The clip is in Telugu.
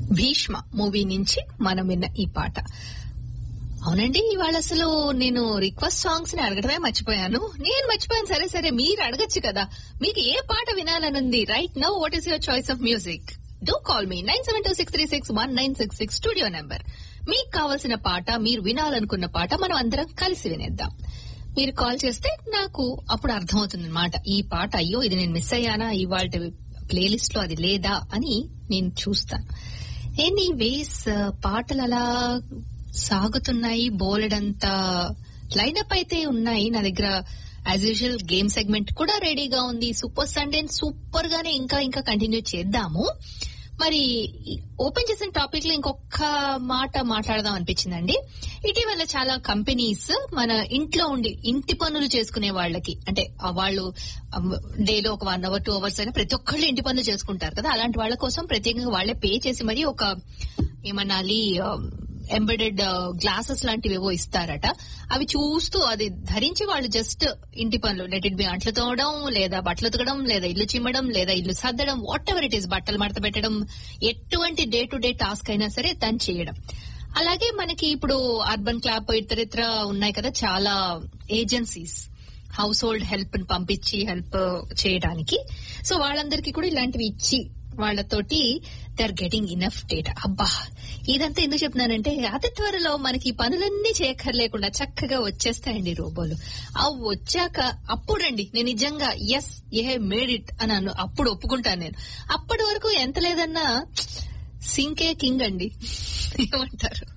భీష్మ మూవీ నుంచి మనం విన్న ఈ పాట అవునండి ఇవాళ అసలు నేను రిక్వెస్ట్ సాంగ్స్ ని అడగడమే మర్చిపోయాను నేను మర్చిపోయాను సరే సరే మీరు అడగచ్చు కదా మీకు ఏ పాట వినాలనుంది right no what is your choice of music do call me nine seven two six three six one nine six six studio number మీకు కావలసిన పాట మీరు వినాలనుకున్న పాట మనం అందరం కలిసి వినేద్దాం మీరు కాల్ చేస్తే నాకు అప్పుడు అర్థమవుతుంది అనమాట ఈ పాట అయ్యో ఇది నేను మిస్ అయ్యానా ఇవాళ ప్లేలిస్ట్ లో అది లేదా అని నేను చూస్తాను ఎనీ వేస్ పాటలు అలా సాగుతున్నాయి బోలెడంత లైనప్ అయితే ఉన్నాయి నా దగ్గర యాజ్ యూజువల్ గేమ్ సెగ్మెంట్ కూడా రెడీగా ఉంది సూపర్ సండే సూపర్ గానే ఇంకా ఇంకా కంటిన్యూ చేద్దాము మరి ఓపెన్ చేసిన టాపిక్ లో ఇంకొక మాట మాట్లాడదాం అనిపించిందండి ఇటీవల చాలా కంపెనీస్ మన ఇంట్లో ఉండి ఇంటి పనులు చేసుకునే వాళ్ళకి అంటే ఆ వాళ్ళు డేలో ఒక వన్ అవర్ టూ అవర్స్ అయినా ప్రతి ఒక్కళ్ళు ఇంటి పనులు చేసుకుంటారు కదా అలాంటి వాళ్ళ కోసం ప్రత్యేకంగా వాళ్ళే పే చేసి మరి ఒక ఏమనాలి ఎంబెడెడ్ గ్లాసెస్ లాంటివి ఏవో ఇస్తారట అవి చూస్తూ అది ధరించి వాళ్ళు జస్ట్ ఇంటి పనులు లెట్ ఇట్ బి అంట్లు తోవడం లేదా బట్టలు ఉతకడం లేదా ఇల్లు చిమ్మడం లేదా ఇల్లు సర్దడం వాట్ ఎవర్ ఇట్ ఈస్ బట్టలు మడత పెట్టడం ఎటువంటి డే టు డే టాస్క్ అయినా సరే దాన్ని చేయడం అలాగే మనకి ఇప్పుడు అర్బన్ క్లాబ్ ఇతర ఇతర ఉన్నాయి కదా చాలా ఏజెన్సీస్ హౌస్ హోల్డ్ హెల్ప్ పంపించి హెల్ప్ చేయడానికి సో వాళ్ళందరికీ కూడా ఇలాంటివి ఇచ్చి వాళ్ళతోటి they are getting enough data అబ్బా ఇదంతా ఎందుకు చెప్తున్నానంటే అతి త్వరలో మనకి ఈ పనులన్నీ చేయక్కర్లేకుండా చక్కగా వచ్చేస్తాయండి రోబోలు అవి వచ్చాక అప్పుడండి నేను నిజంగా ఎస్ ఏ మేడ్ ఇట్ అని అను అప్పుడు ఒప్పుకుంటాను నేను అప్పటి వరకు ఎంత లేదన్నా సింకే కింగ్ అండి ఏమంటారు